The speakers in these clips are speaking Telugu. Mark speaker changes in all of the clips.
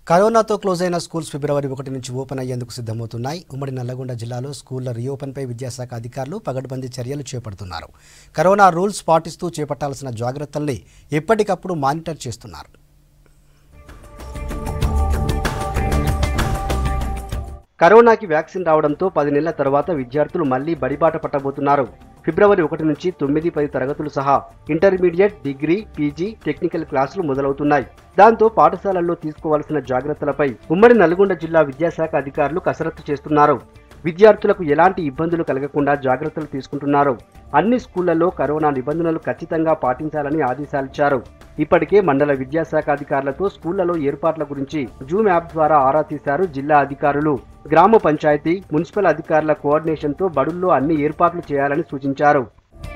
Speaker 1: కరోనాతో క్లోజ్ అయిన స్కూల్స్ ఫిబ్రవరి ఒకటి నుంచి ఓపెన్ అయ్యేందుకు సిద్ధమవుతున్నాయి ఉమ్మడి నల్లగొండ జిల్లాలో స్కూళ్ల రీఓపెన్పై విద్యాశాఖ అధికారులు పగడ్బందీ చర్యలు చేపడుతున్నారు కరోనా రూల్స్ పాటిస్తూ చేపట్టాల్సిన జాగ్రత్తల్ని ఎప్పటికప్పుడు మానిటర్ చేస్తున్నారు కరోనాకి వ్యాక్సిన్ రావడంతో పది నెలల తర్వాత విద్యార్థులు మళ్లీ బడిబాట పట్టబోతున్నారు ఫిబ్రవరి ఒకటి నుంచి తొమ్మిది పది తరగతులు సహా ఇంటర్మీడియట్ డిగ్రీ పీజీ టెక్నికల్ క్లాసులు మొదలవుతున్నాయి దాంతో పాఠశాలల్లో తీసుకోవాల్సిన జాగ్రత్తలపై ఉమ్మడి నల్గొండ జిల్లా విద్యాశాఖ అధికారులు కసరత్తు చేస్తున్నారు విద్యార్థులకు ఎలాంటి ఇబ్బందులు కలగకుండా జాగ్రత్తలు తీసుకుంటున్నారు అన్ని స్కూళ్లలో కరోనా నిబంధనలు ఖచ్చితంగా పాటించాలని ఆదేశాలిచ్చారు ఇప్పటికే మండల విద్యాశాఖ అధికారులతో స్కూళ్లలో ఏర్పాట్ల గురించి జూమ్ యాప్ ద్వారా ఆరా తీశారు జిల్లా అధికారులు గ్రామ పంచాయతీ మున్సిపల్ అధికారుల కోఆర్డినేషన్తో బడుల్లో అన్ని ఏర్పాట్లు చేయాలని సూచించారు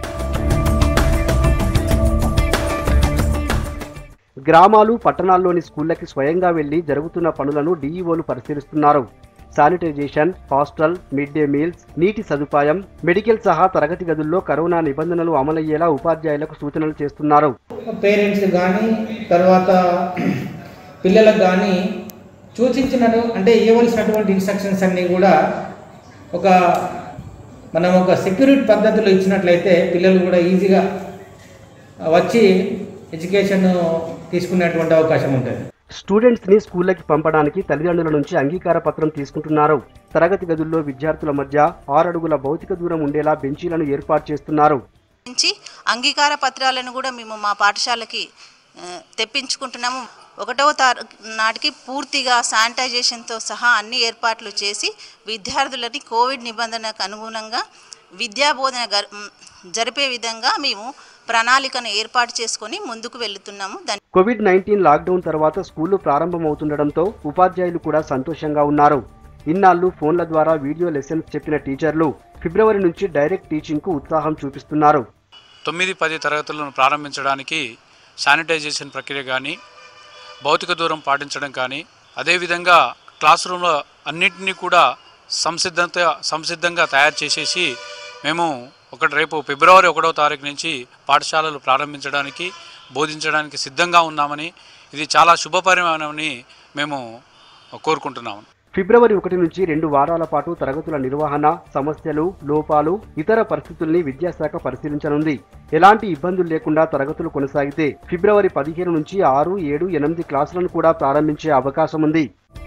Speaker 1: గ్రామాలు పట్టణాల్లోని స్కూళ్లకి స్వయంగా వెళ్లి జరుగుతున్న పనులను డీఈఓలు పరిశీలిస్తున్నారు sanitization hostel mid day meals నీటి సదుపాయం మెడికల్ సహా తరగతి గదుల్లో కరోనా నిబంధనలు అమలయ్యేలా ఉపాధ్యాయులకు సూచనలు చేస్తున్నారు
Speaker 2: పేరెంట్స్ కానీ తర్వాత పిల్లలకు కానీ సూచించినట్టు అంటే ఇవ్వవలసినటువంటి ఇన్స్ట్రక్షన్స్ అన్నీ కూడా ఒక మనం ఒక సెక్యూరిటీ పద్ధతిలో ఇచ్చినట్లయితే పిల్లలు కూడా ఈజీగా వచ్చి ఎడ్యుకేషన్ తీసుకునేటువంటి అవకాశం ఉంటుంది
Speaker 1: స్టూడెంట్స్ ని స్కూళ్ళకి పంపడానికి తల్లిదండ్రుల నుంచి అంగీకార పత్రం తీసుకుంటున్నారు తరగతి గదుల్లో విద్యార్థుల మధ్య ఆరడుగుల భౌతిక దూరం ఉండేలా బెంచీలను ఏర్పాటు చేస్తున్నారు
Speaker 3: నుంచి అంగీకార పత్రాలను కూడా మేము మా పాఠశాలకి ఆ, తెప్పించుకుంటున్నాము ఒకటవ తారీఖు నాటికి పూర్తిగా శానిటైజేషన్తో సహా అన్ని ఏర్పాట్లు చేసి విద్యార్థులని కోవిడ్ నిబంధనకు అనుగుణంగా విద్యా బోధన గర్- మ్, జరిపే విధంగా మేము ప్రణాళికను ఏర్పాటు చేసుకొని ముందుకు వెళుతున్నాము దాని
Speaker 1: కోవిడ్ నైన్టీన్ లాక్డౌన్ తర్వాత స్కూళ్లు ప్రారంభమవుతుండటంతో ఉపాధ్యాయులు కూడా సంతోషంగా ఉన్నారు ఇన్నాళ్లు ఫోన్ల ద్వారా వీడియో లెసన్స్ చెప్పిన టీచర్లు ఫిబ్రవరి నుంచి డైరెక్ట్ టీచింగ్ కు ఉత్సాహం చూపిస్తున్నారు
Speaker 4: తొమ్మిది పది తరగతులను ప్రారంభించడానికి శానిటైజేషన్ ప్రక్రియ కానీ భౌతిక దూరం పాటించడం కానీ అదేవిధంగా క్లాస్ రూమ్లో అన్నింటినీ కూడా సంసిద్ధత సంసిద్ధంగా తయారు చేసేసి మేము ఒకటి రేపు ఫిబ్రవరి ఒకటో తారీఖు నుంచి పాఠశాలలు ప్రారంభించడానికి బోధించడానికి సిద్ధంగా ఉన్నామని ఇది చాలా శుభపరిమాణమని మేము కోరుకుంటున్నాము
Speaker 1: ఫిబ్రవరి ఒకటి నుంచి రెండు వారాల పాటు తరగతుల నిర్వహణ సమస్యలు లోపాలు ఇతర పరిస్థితుల్ని విద్యాశాఖ పరిశీలించనుంది ఎలాంటి ఇబ్బందులు లేకుండా తరగతులు కొనసాగితే ఫిబ్రవరి పదిహేను నుంచి ఆరు ఏడు ఎనిమిది క్లాసులను కూడా ప్రారంభించే అవకాశం ఉంది